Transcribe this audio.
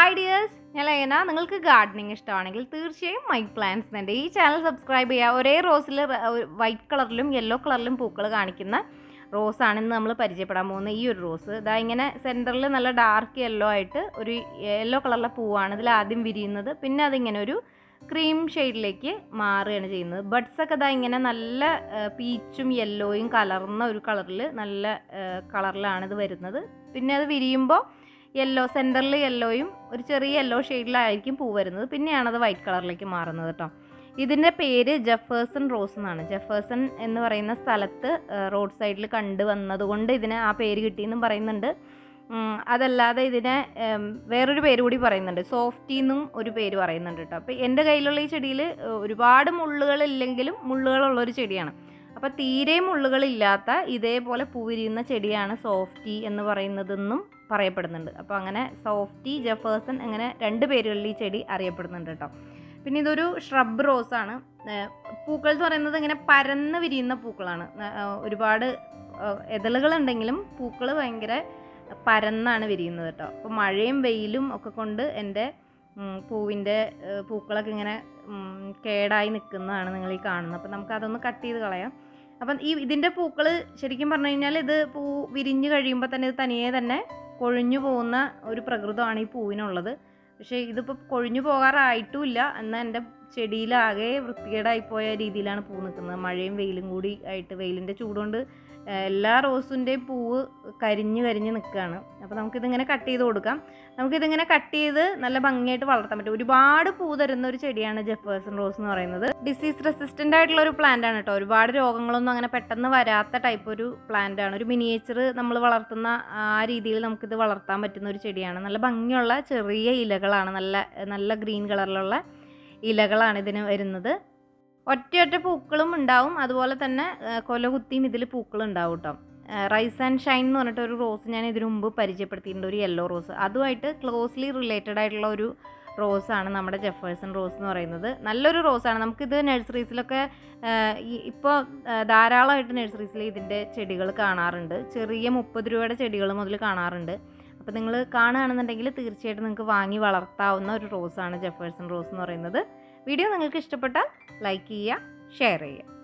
hi dears ഞാൻ ലയന നിങ്ങൾക്ക് ഗാർഡനിങ് ഇഷ്ടമാണെങ്കിൽ തീർച്ചയായും മൈ പ്ലാന്റ്സ് എൻ്റെ ഈ ചാനൽ സബ്സ്ക്രൈബ് ചെയ്യുക ഒരേ റോസിൽ വൈറ്റ് കളറിലും യെല്ലോ കളറിലും പൂക്കൾ കാണിക്കുന്ന റോസാണ് ഇന്ന് നമ്മൾ പരിചയപ്പെടാൻ പോകുന്ന ഈ ഒരു റോസ് ഇതാ ഇങ്ങനെ സെൻറ്ററിൽ നല്ല ഡാർക്ക് യെല്ലോ ആയിട്ട് ഒരു യെല്ലോ കളറിലെ പൂവാണ് ഇതിൽ ആദ്യം വിരിയുന്നത് പിന്നെ അതിങ്ങനെ ഒരു ക്രീം ഷെയ്ഡിലേക്ക് മാറുകയാണ് ചെയ്യുന്നത് ബഡ്സ് ഒക്കെ ഇതാ ഇങ്ങനെ നല്ല പീച്ചും യെല്ലോയും കലർന്ന ഒരു കളറിൽ നല്ല കളറിലാണ് ഇത് വരുന്നത് പിന്നെ അത് വിരിയുമ്പോൾ യെല്ലോ സെൻറ്ററിൽ യെല്ലോയും ഒരു ചെറിയ യെല്ലോ ഷെയ്ഡിലായിരിക്കും പൂ വരുന്നത് പിന്നെയാണ് അത് വൈറ്റ് കളറിലേക്ക് മാറുന്നത് കേട്ടോ ഇതിൻ്റെ പേര് ജെഫേഴ്സൺ റോസ് എന്നാണ് ജെഫേഴ്സൺ എന്ന് പറയുന്ന സ്ഥലത്ത് റോഡ് സൈഡിൽ കണ്ടു വന്നതുകൊണ്ട് ഇതിന് ആ പേര് കിട്ടിയെന്നും പറയുന്നുണ്ട് അതല്ലാതെ ഇതിനെ വേറൊരു പേര് കൂടി പറയുന്നുണ്ട് സോഫ്റ്റി എന്നും ഒരു പേര് പറയുന്നുണ്ട് കേട്ടോ അപ്പോൾ എൻ്റെ കയ്യിലുള്ള ഈ ചെടിയിൽ ഒരുപാട് മുള്ളുകളില്ലെങ്കിലും മുള്ളുകളുള്ളൊരു ചെടിയാണ് അപ്പോൾ തീരെ മുള്ളുകളില്ലാത്ത ഇതേപോലെ പൂവിരിയുന്ന ചെടിയാണ് സോഫ്റ്റി എന്ന് പറയുന്നതെന്നും പറയപ്പെടുന്നുണ്ട് അപ്പോൾ അങ്ങനെ സോഫ്റ്റി ജെഫേഴ്സൺ അങ്ങനെ രണ്ട് പേരുകളിൽ ഈ ചെടി അറിയപ്പെടുന്നുണ്ട് കേട്ടോ പിന്നെ ഇതൊരു ഷ്രബ് റോസാണ് പൂക്കൾ എന്ന് പറയുന്നത് ഇങ്ങനെ പരന്ന് വിരിയുന്ന പൂക്കളാണ് ഒരുപാട് ഇതളുകളുണ്ടെങ്കിലും പൂക്കൾ ഭയങ്കര പരന്നാണ് വിരിയുന്നത് കേട്ടോ അപ്പോൾ മഴയും വെയിലും ഒക്കെ കൊണ്ട് എൻ്റെ പൂവിൻ്റെ പൂക്കളൊക്കെ ഇങ്ങനെ കേടായി നിൽക്കുന്നതാണ് നിങ്ങൾ ഈ കാണുന്നത് അപ്പോൾ നമുക്ക് അതൊന്ന് കട്ട് ചെയ്ത് കളയാം അപ്പം ഈ ഇതിൻ്റെ പൂക്കൾ ശരിക്കും പറഞ്ഞു കഴിഞ്ഞാൽ ഇത് പൂ വിരിഞ്ഞ് കഴിയുമ്പോൾ തന്നെ ഇത് തനിയെ തന്നെ കൊഴിഞ്ഞു പോകുന്ന ഒരു പ്രകൃതമാണ് ഈ പൂവിനുള്ളത് പക്ഷേ ഇതിപ്പോൾ കൊഴിഞ്ഞു പോകാറായിട്ടുമില്ല എന്നാൽ എൻ്റെ ചെടിയിലാകെ വൃത്തികേടായിപ്പോയ രീതിയിലാണ് പൂ നിൽക്കുന്നത് മഴയും വെയിലും കൂടി ആയിട്ട് വെയിലിൻ്റെ ചൂടുകൊണ്ട് എല്ലാ റോസിൻ്റെയും പൂവ് കരിഞ്ഞ് കരിഞ്ഞ് നിൽക്കുകയാണ് അപ്പോൾ നമുക്കിതിങ്ങനെ കട്ട് ചെയ്ത് കൊടുക്കാം നമുക്കിതിങ്ങനെ കട്ട് ചെയ്ത് നല്ല ഭംഗിയായിട്ട് വളർത്താൻ പറ്റും ഒരുപാട് പൂ തരുന്ന ഒരു ചെടിയാണ് ജെഫേഴ്സൺ റോസ് എന്ന് പറയുന്നത് ഡിസീസ് റെസിസ്റ്റൻ്റ് ആയിട്ടുള്ള ഒരു പ്ലാന്റ് ആണ് കേട്ടോ ഒരുപാട് രോഗങ്ങളൊന്നും അങ്ങനെ പെട്ടെന്ന് വരാത്ത ടൈപ്പ് ഒരു പ്ലാന്റ് ആണ് ഒരു മിനിയേച്ചർ നമ്മൾ വളർത്തുന്ന ആ രീതിയിൽ നമുക്കിത് വളർത്താൻ പറ്റുന്ന ഒരു ചെടിയാണ് നല്ല ഭംഗിയുള്ള ചെറിയ ഇലകളാണ് നല്ല നല്ല ഗ്രീൻ കളറിലുള്ള ഇലകളാണ് ഇതിന് വരുന്നത് ഒറ്റയൊറ്റ പൂക്കളും ഉണ്ടാവും അതുപോലെ തന്നെ കൊലകുത്തിയും ഇതിൽ പൂക്കൾ ഉണ്ടാവും കേട്ടോ റൈസ് ആൻഡ് ഷൈൻ എന്ന് പറഞ്ഞിട്ട് ഒരു റോസ് ഞാൻ ഇതിനു മുമ്പ് പരിചയപ്പെടുത്തിയിട്ടുണ്ട് ഒരു യെല്ലോ റോസ് അതുമായിട്ട് ക്ലോസ്ലി റിലേറ്റഡ് ആയിട്ടുള്ള ഒരു റോസാണ് നമ്മുടെ ജെഫേഴ്സൺ റോസ് എന്ന് പറയുന്നത് നല്ലൊരു റോസാണ് നമുക്കിത് നഴ്സറീസിലൊക്കെ ഇപ്പോൾ ധാരാളമായിട്ട് നഴ്സറീസിൽ ഇതിൻ്റെ ചെടികൾ കാണാറുണ്ട് ചെറിയ മുപ്പത് രൂപയുടെ ചെടികൾ മുതൽ കാണാറുണ്ട് അപ്പോൾ നിങ്ങൾ കാണുകയാണെന്നുണ്ടെങ്കിൽ തീർച്ചയായിട്ടും നിങ്ങൾക്ക് വാങ്ങി വളർത്താവുന്ന ഒരു റോസാണ് ജെഫേഴ്സൺ റോസ് എന്ന് പറയുന്നത് വീഡിയോ നിങ്ങൾക്ക് ഇഷ്ടപ്പെട്ടാൽ ലൈക്ക് ചെയ്യുക ഷെയർ ചെയ്യുക